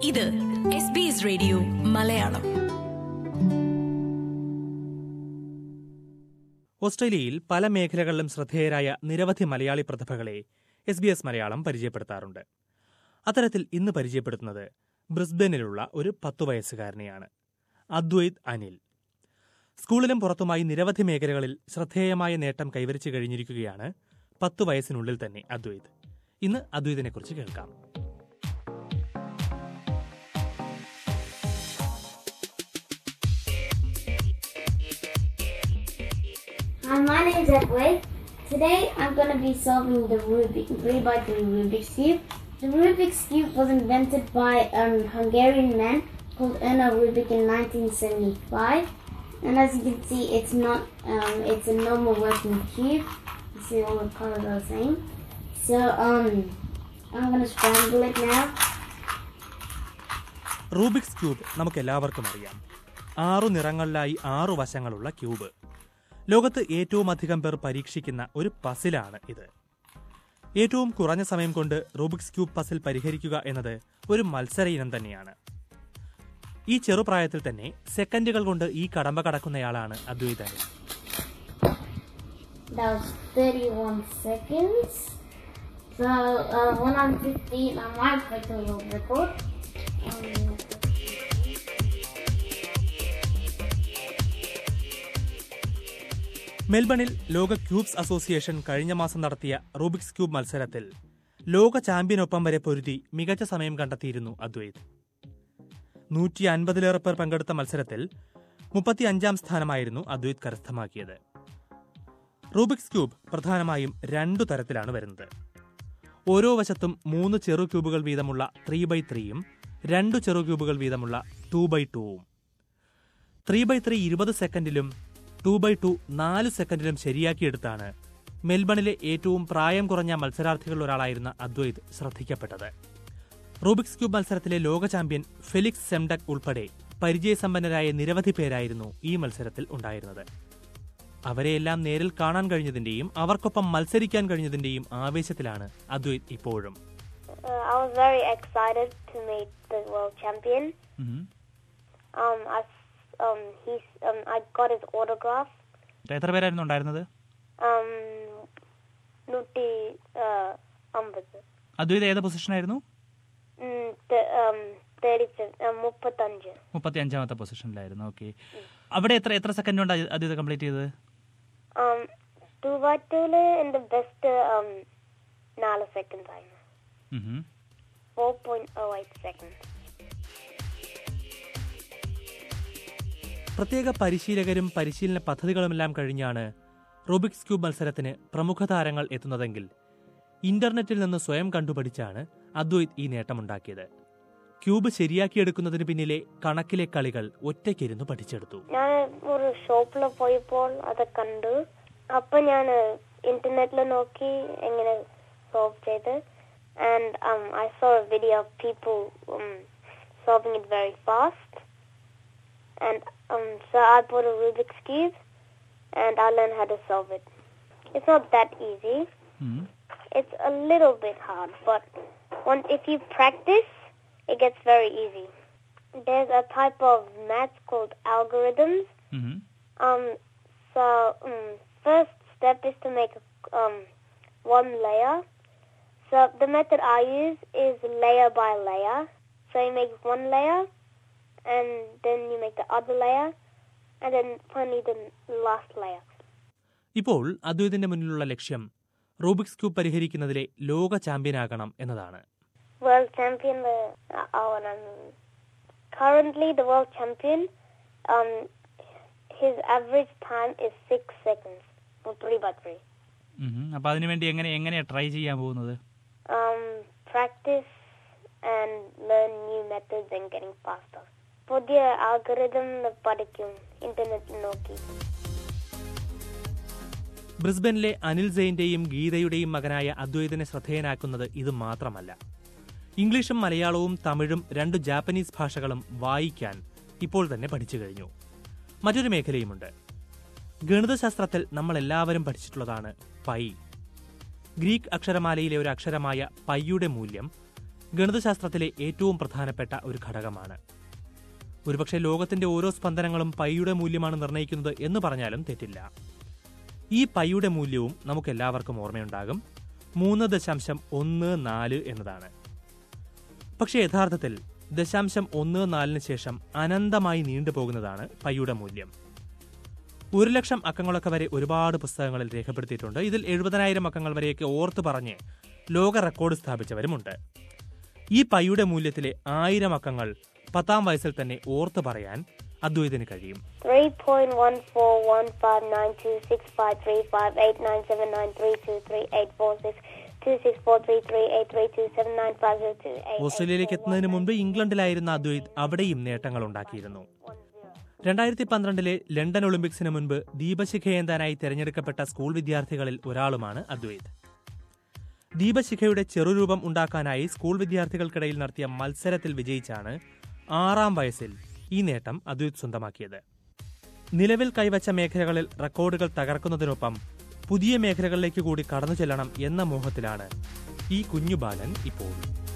ഇത് S B S radio Malayalam ഓസ്ട്രേലിയയിൽ പല മേഖലകളിലും ശ്രദ്ധേയരായ നിരവധി മലയാളി പ്രതിഭകളെ എസ് ബി എസ് മലയാളം പരിചയപ്പെടുത്താറുണ്ട് അത്തരത്തിൽ ഇന്ന് പരിചയപ്പെടുത്തുന്നത് ബ്രിസ്ബനിലുള്ള ഒരു പത്തു വയസ്സുകാരനെയാണ് അദ്വൈത് അനിൽ സ്കൂളിലും പുറത്തുമായി നിരവധി മേഖലകളിൽ ശ്രദ്ധേയമായ നേട്ടം കൈവരിച്ചു കഴിഞ്ഞിരിക്കുകയാണ് പത്തു വയസ്സിനുള്ളിൽ തന്നെ അദ്വൈത് ഇന്ന് അദ്വൈതിനെക്കുറിച്ച് കേൾക്കാം Hi, my name is Edward. Today I'm going to be solving the Rubik 3 by 3 Rubik's Cube. The Rubik's Cube was invented by a Hungarian man called Erno Rubik in 1975. And as you can see, it's not, um, it's a normal working cube. You see all the colors are the same. So, um, I'm going to scramble it now. Rubik's cube നമുക്ക് എല്ലാവർക്കും അറിയാം ആറു നിറങ്ങളിലായി ആറു വശങ്ങളുള്ള cube ലോകത്ത് ഏറ്റവും അധികം പേർ പരീക്ഷിക്കുന്ന ഒരു പസിലാണ് ഇത് ഏറ്റവും കുറഞ്ഞ സമയം കൊണ്ട് റൂബിക്സ് ക്യൂബ് പസിൽ പരിഹരിക്കുക എന്നത് ഒരു മത്സര ഇനം തന്നെയാണ് ഈ ചെറുപ്രായത്തിൽ തന്നെ സെക്കൻഡുകൾ കൊണ്ട് ഈ കടമ്പ കടക്കുന്നയാളാണ് അദ്വൈതൻ That was 31 seconds. So, uh, when I'm 50, I might break the world record. Um, മെൽബണിൽ ലോക ക്യൂബ്സ് അസോസിയേഷൻ കഴിഞ്ഞ മാസം നടത്തിയ റൂബിക്സ് ക്യൂബ് മത്സരത്തിൽ ലോക ചാമ്പ്യനൊപ്പം വരെ പൊരുതി മികച്ച സമയം കണ്ടെത്തിയിരുന്നു അദ്വൈത് നൂറ്റി അൻപതിലേറെ പേർ പങ്കെടുത്ത മത്സരത്തിൽ മുപ്പത്തി അഞ്ചാം സ്ഥാനമായിരുന്നു അദ്വൈത് കരസ്ഥമാക്കിയത് റൂബിക്സ് ക്യൂബ് പ്രധാനമായും രണ്ടു തരത്തിലാണ് വരുന്നത് ഓരോ വശത്തും മൂന്ന് ചെറു ക്യൂബുകൾ വീതമുള്ള ത്രീ ബൈ ത്രീയും രണ്ടു ചെറു ക്യൂബുകൾ വീതമുള്ള ടു ബൈ ടൂവും ത്രീ ബൈ ത്രീ ഇരുപത് സെക്കൻഡിലും ടു ബൈ ടു നാല് സെക്കൻഡിലും ശരിയാക്കിയെടുത്താണ് മെൽബണിലെ ഏറ്റവും പ്രായം കുറഞ്ഞ മത്സരാർത്ഥികളിൽ ഒരാളായിരുന്ന അദ്വൈത് ശ്രദ്ധിക്കപ്പെട്ടത് റൂബിക്സ് ക്യൂബ് മത്സരത്തിലെ ലോക ചാമ്പ്യൻ ഫെലിക്സ് സെംഡക് ഉൾപ്പെടെ പരിചയസമ്പന്നരായ നിരവധി പേരായിരുന്നു ഈ മത്സരത്തിൽ ഉണ്ടായിരുന്നത് അവരെയെല്ലാം നേരിൽ കാണാൻ കഴിഞ്ഞതിന്റെയും അവർക്കൊപ്പം മത്സരിക്കാൻ കഴിഞ്ഞതിന്റെയും ആവേശത്തിലാണ് അദ്വൈത് ഇപ്പോഴും Uh, I was very excited to meet the world champion. Um, I, s- um, he's, um, I got his autograph. എത്ര പേരായിരുന്നു ഉണ്ടായിരുന്നത് Um, നൂറ്റി uh, അമ്പത് അദ്വൈത് ഏത് പൊസിഷനായിരുന്നു ഉം, ത- um, 35, um, മുപ്പത്തഞ്ച് മുപ്പത്തി അഞ്ചാമത്തെ പൊസിഷനിലായിരുന്നു ഓക്കെ അവിടെ എത്ര എത്ര സെക്കൻഡ് കൊണ്ട് അദ്വൈത് കംപ്ലീറ്റ് ചെയ്തത് um, ടു ബൈ ടൂല് എൻ്റെ ബെസ്റ്റ് um, നാല് സെക്കൻഡ്സ് ആയിരുന്നു four point oh eight second പ്രത്യേക പരിശീലകരും പരിശീലന പദ്ധതികളുമെല്ലാം കഴിഞ്ഞാണ് റൂബിക്സ് ക്യൂബ് മത്സരത്തിന് പ്രമുഖ താരങ്ങൾ എത്തുന്നതെങ്കിൽ ഇന്റർനെറ്റിൽ നിന്ന് സ്വയം കണ്ടുപഠിച്ചാണ് അദ്വൈത് ഈ നേട്ടമുണ്ടാക്കിയത് ക്യൂബ് ശരിയാക്കിയെടുക്കുന്നതിന് പിന്നിലെ കണക്കിലെ കളികൾ ഒറ്റയ്ക്കിരുന്ന് പഠിച്ചെടുത്തു ഞാൻ ഒരു ഷോപ്പിൽ പോയപ്പോൾ അത് കണ്ടു അപ്പൊ ഞാൻ ഇന്റർനെറ്റിൽ നോക്കി എങ്ങനെ സോൾവ് ചെയ്ത് and I saw video of people solving it very fast and so I bought a Rubik's Cube and I learned how to solve it. It's not that easy. It's a little bit hard, but once if you practice, it gets very easy. There's a type of maths called algorithms. Um, so um, first step is to make um, one layer. So the method I use is layer by layer. So you make one layer, and then you make the other layer, and then finally the last layer. ഇപ്പോൾ അദ്വൈതിന്റെ മുന്നിലുള്ള ലക്ഷ്യം Rubik's cube പരിഹരിക്കുന്നതിലെ ലോക ചാമ്പ്യനാകണം എന്നതാണ് World champion, the uh, oh, and um, currently the world champion, um, his average time is six seconds for three by three. അപ്പൊ അതിനുവേണ്ടി എങ്ങനെ എങ്ങനെയാ try ചെയ്യാൻ പോകുന്നത് um, practice and learn new methods and getting faster. പുതിയ algorithm പഠിക്കും ഇന്റർനെറ്റിൽ നോക്കി ബ്രിസ്ബനിലെ അനിൽ സെയിന്റെയും ഗീതയുടെയും മകനായ അദ്വൈതിനെ ശ്രദ്ധേയനാക്കുന്നത് ഇത് മാത്രമല്ല ഇംഗ്ലീഷും മലയാളവും തമിഴും രണ്ടു ജാപ്പനീസ് ഭാഷകളും വായിക്കാൻ ഇപ്പോൾ തന്നെ പഠിച്ചു കഴിഞ്ഞു മറ്റൊരു മേഖലയുമുണ്ട് ഗണിതശാസ്ത്രത്തിൽ നമ്മൾ എല്ലാവരും പഠിച്ചിട്ടുള്ളതാണ് പൈ ഗ്രീക്ക് അക്ഷരമാലയിലെ ഒരു അക്ഷരമായ പൈയുടെ മൂല്യം ഗണിതശാസ്ത്രത്തിലെ ഏറ്റവും പ്രധാനപ്പെട്ട ഒരു ഘടകമാണ് ഒരുപക്ഷെ ലോകത്തിന്റെ ഓരോ സ്പന്ദനങ്ങളും പൈയുടെ മൂല്യമാണ് നിർണ്ണയിക്കുന്നത് എന്ന് പറഞ്ഞാലും തെറ്റില്ല ഈ പൈയുടെ മൂല്യവും നമുക്കെല്ലാവർക്കും ഓർമ്മയുണ്ടാകും മൂന്ന് ദശാംശം ഒന്ന് നാല് എന്നതാണ് പക്ഷേ യഥാർത്ഥത്തിൽ ദശാംശം ഒന്ന് നാലിന് ശേഷം അനന്തമായി നീണ്ടുപോകുന്നതാണ് പൈയുടെ മൂല്യം ഒരു ലക്ഷം അക്കങ്ങളൊക്കെ വരെ ഒരുപാട് പുസ്തകങ്ങളിൽ രേഖപ്പെടുത്തിയിട്ടുണ്ട് ഇതിൽ എഴുപതിനായിരം അക്കങ്ങൾ വരെയൊക്കെ ഓർത്തു പറഞ്ഞ് ലോക റെക്കോർഡ് സ്ഥാപിച്ചവരുമുണ്ട് ഈ പൈയുടെ മൂല്യത്തിലെ ആയിരം അക്കങ്ങൾ പത്താം വയസ്സിൽ തന്നെ ഓർത്തു പറയാൻ അദ്വൈതിന് കഴിയും 3.141592653978979332384626433832795028. ഓസ്ട്രേലിയയിലേക്ക് എത്തുന്നതിന് മുൻപ് ഇംഗ്ലണ്ടിലായിരുന്ന അദ്വൈത് അവിടെയും നേട്ടങ്ങൾ ഉണ്ടാക്കിയിരുന്നു രണ്ടായിരത്തി പന്ത്രണ്ടിലെ ലണ്ടൻ ഒളിമ്പിക്സിന് മുൻപ് ദീപശിഖയേന്താനായി തിരഞ്ഞെടുക്കപ്പെട്ട സ്കൂൾ വിദ്യാർത്ഥികളിൽ ഒരാളുമാണ് അദ്വൈത് ദീപശിഖയുടെ ചെറുരൂപം ഉണ്ടാക്കാനായി സ്കൂൾ വിദ്യാർത്ഥികൾക്കിടയിൽ നടത്തിയ മത്സരത്തിൽ വിജയിച്ചാണ് ആറാം വയസ്സിൽ ഈ നേട്ടം അദ്വൈത് സ്വന്തമാക്കിയത് നിലവിൽ കൈവച്ച മേഖലകളിൽ റെക്കോർഡുകൾ തകർക്കുന്നതിനൊപ്പം പുതിയ മേഖലകളിലേക്ക് കൂടി കടന്നു ചെല്ലണം എന്ന മോഹത്തിലാണ് ഈ കുഞ്ഞു ബാലൻ ഇപ്പോൾ